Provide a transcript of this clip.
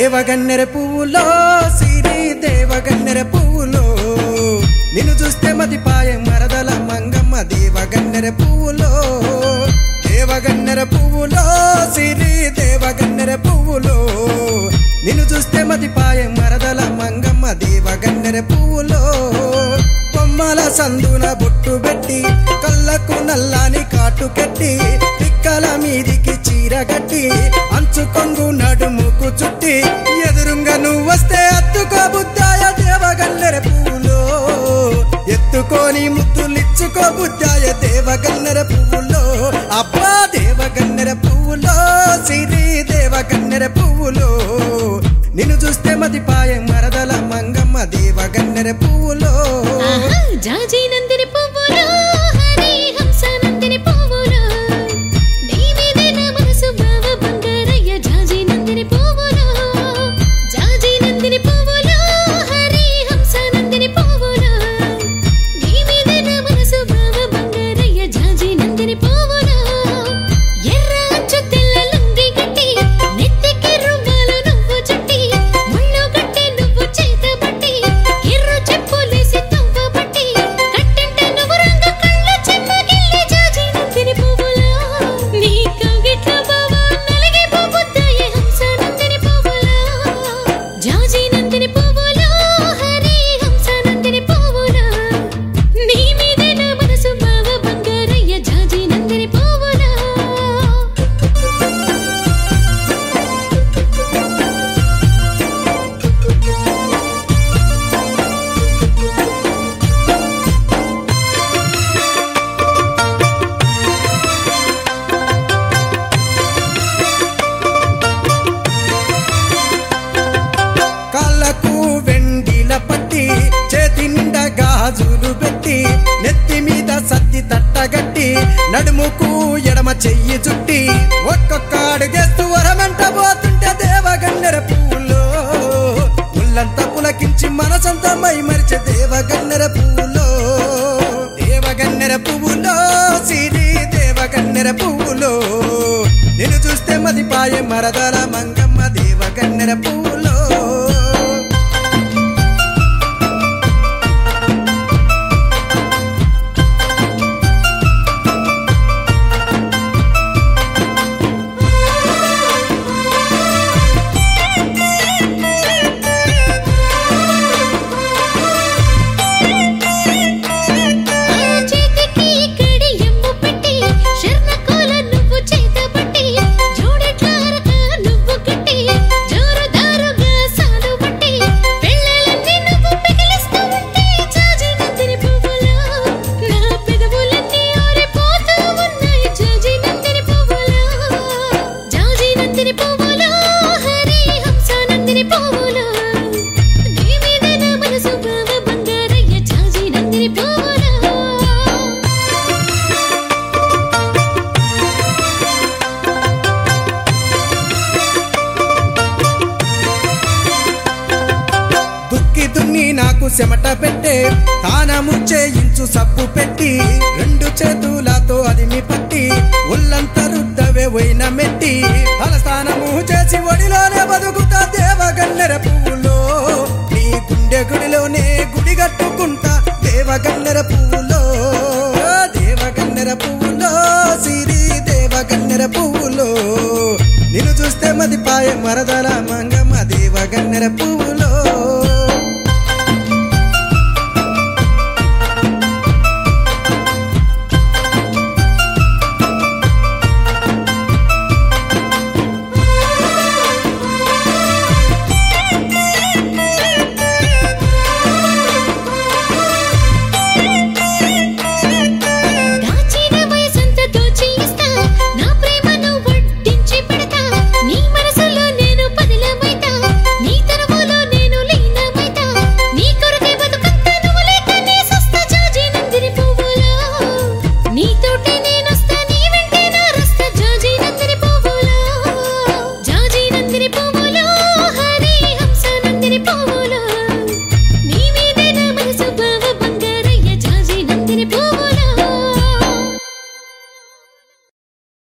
దేవగన్నెర పువ్వులో సిరి దేవగన్నెర పువ్వులో నిన్ను చూస్తే మతి పాయ మరదల మంగమ్మ దేవగన్నెర పువ్వులో దేవగన్నెర పువ్వులో సిరి దేవగన్నెర పువ్వులో నిన్ను చూస్తే మతి పాయ మరదల మంగమ్మ దేవగన్నెర పువ్వులో కొమ్మల సందున బొట్టు పెట్టి కళ్ళకు నల్లాని కాటు కట్టి పిక్కల మీదికి చీర కట్టి అంచు కొంగు నడుముకు చుట్టి ఎదురుంగా నువ్వు వస్తే అత్తుకో బుద్ధాయ దేవగన్నెర పువ్వులో ఎత్తుకొని ముద్దులిచ్చుకో బుద్ధాయ దేవగన్నెర పువ్వులో అబ్బా దేవగన్నెర పువ్వులో సిరి దేవగన్నెర పువ్వులో నిన్ను చూస్తే మతి పాయ మరదల మంగమ్మ దేవగన్నెర పువ్వులో ఆహా, జాజి నందిని పువ్వులు హరి హంస నందిని పువ్వులు నీ మీదే నా మనసు బావ బంగారయ్య జాజి నందిని పువ్వులు జాజి నందిని పువ్వులు హరి హంస నందిని పువ్వులు నీ మీదే నా మనసు బావ బంగారయ్య జాజి నందిని పువ్వులు ఎర్ర అంచు తెల్ల లుంగి గట్టి నెత్తికి రుమాలు నువ్వు చుట్టి ముళ్ళు గట్టి నువ్వు చేత బట్టి ఎర్ర చెప్పులేసి తవ్వ బట్టి కట్టంట నువ్వు రంగ కళ్ళు చెమ్మగిల్లి జాజి నందిని పువ్వులా నీ కవిట్ల బావా నలిగి పోబుద్దాయే హంస నందిని పువ్వులా జాజి నందిని పువ్వులా హరి హంస నందిని పువ్వులా నీ మీదే నా మనసు బావ బంగారయ్య జాజి నందిని పువ్వులా కాళ్ళకు వెండిల పట్టి చేతి నిండా గాజులు పెట్టి నెత్తి మీద సత్తి తట్టగట్టి నడుముకు ఎడమ చెయ్యి చుట్టి ఒక్కొక్క అడుగేస్తూ వరమంట పోతుంటే దేవగన్నెర పువ్వులో ముల్లంతా పులకించి మనసంతా మై మరిచే దేవగన్నెర పువ్వులో దేవగన్నెర పువ్వులో సిరి దేవగన్నెర పువ్వులో నిన్ను చూస్తే మది పాయే మరదల మంగమ్మ దేవగన్నెర పువ్వులో ఆ చేతికి కడి ఎమ్ము పెట్టి శర్ణకోల నువ్వు చేత పట్టి జోడెట్ల అరక నువ్వు కట్టి జోరుదారుగా సాలు పట్టి పెళ్ళలన్నీ నువ్వు పిగిలిస్తూ ఉంటే జాజి నందిని పువ్వులా నా పెదవులన్నీ ఆరిపోతూ ఉన్నాయి జాజి నందిని పువ్వులా జాజి నందిని పువ్వులా హరి హంస నందిని పువ్వులా నీ మీదే నా మనసు బావ బంగారయ్య జాజి నందిని పువ్వులా దుక్కి దున్ని నాకు చెమట పెట్టే తానము చేయించు సబ్బు పెట్టి రెండు చేతులతో అదిమి పట్టి ఒళ్ళంతా రుద్దవే పోయిన మెట్టి తలస్థానము చేసి ఒడిలోనే బతుకుతా దేవగన్నెర పువ్వులో నీ గుండె గుడిలోనే గుడి కట్టుకుంటా దేవగన్నెర పువ్వులో దేవగన్నెర పువ్వులో సిరి దేవగన్నెర పువ్వులో నిన్ను చూస్తే మది పాయ మరదల మంగమ్మ దేవగన్నెర పువ్వులో